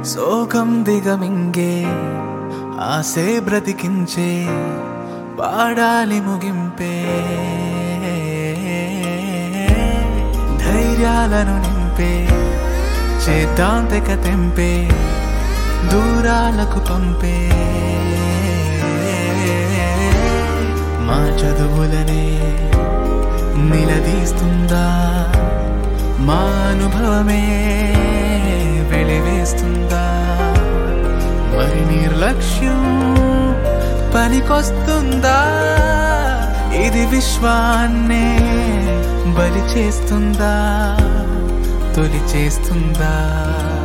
శోకం దిగమింగే ఆసే బ్రతికించే పాడాలి ముగింపే ధైర్యాలను నింపే చేద్దాం తెక తెంపే దూరాలకు పంపే మా చదువులనే నిలదీస్తుందా మా అనుభవమే వెలివేస్తుందా మరి నిర్లక్ష్యం పనికొస్తుందా ఇది విశ్వాన్నే బలి చేస్తుందా తొలి చేస్తుందా